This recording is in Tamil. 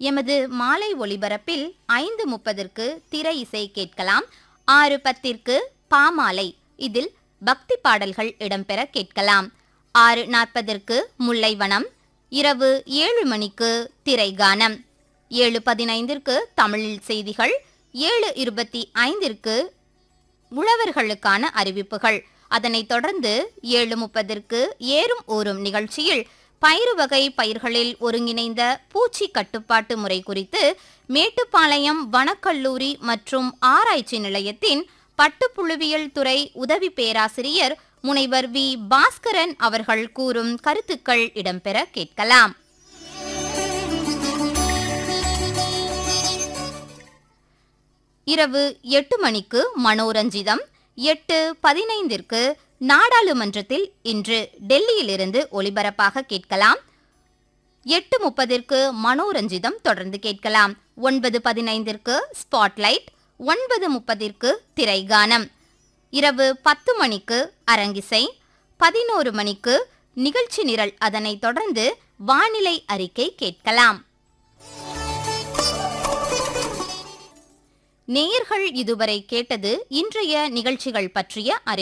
எமது மாலை ஒளிபரப்பில் ஐந்து முப்பதற்கு திரை இசை கேட்கலாம் ஆறு பத்திற்கு பாமாலை இதில் பக்தி பாடல்கள் இடம்பெற கேட்கலாம் ஆறு நாற்பதற்கு முல்லைவனம் இரவு ஏழு மணிக்கு திரைகானம் ஏழு பதினைந்திற்கு தமிழில் செய்திகள் ஏழு இருபத்தி ஐந்திற்கு உழவர்களுக்கான அறிவிப்புகள் அதனைத் தொடர்ந்து ஏழு முப்பதற்கு ஏறும் ஊறும் நிகழ்ச்சியில் பயிறு வகை பயிர்களில் ஒருங்கிணைந்த பூச்சி கட்டுப்பாட்டு முறை குறித்து மேட்டுப்பாளையம் வனக்கல்லூரி மற்றும் ஆராய்ச்சி நிலையத்தின் பட்டுப்புழுவியல் துறை உதவி பேராசிரியர் முனைவர் வி பாஸ்கரன் அவர்கள் கூறும் கருத்துக்கள் இடம்பெற கேட்கலாம் இரவு எட்டு மணிக்கு மனோரஞ்சிதம் எட்டு பதினைந்திற்கு நாடாளுமன்றத்தில் இன்று டெல்லியிலிருந்து ஒலிபரப்பாக கேட்கலாம் எட்டு முப்பதிற்கு மனோரஞ்சிதம் தொடர்ந்து கேட்கலாம் ஒன்பது பதினைந்திற்கு ஸ்பாட்லைட் ஒன்பது முப்பதிற்கு திரைகானம் இரவு பத்து மணிக்கு அரங்கிசை பதினோரு மணிக்கு நிகழ்ச்சி நிரல் அதனைத் தொடர்ந்து வானிலை அறிக்கை கேட்கலாம் நேயர்கள் இதுவரை கேட்டது இன்றைய நிகழ்ச்சிகள் பற்றிய அறி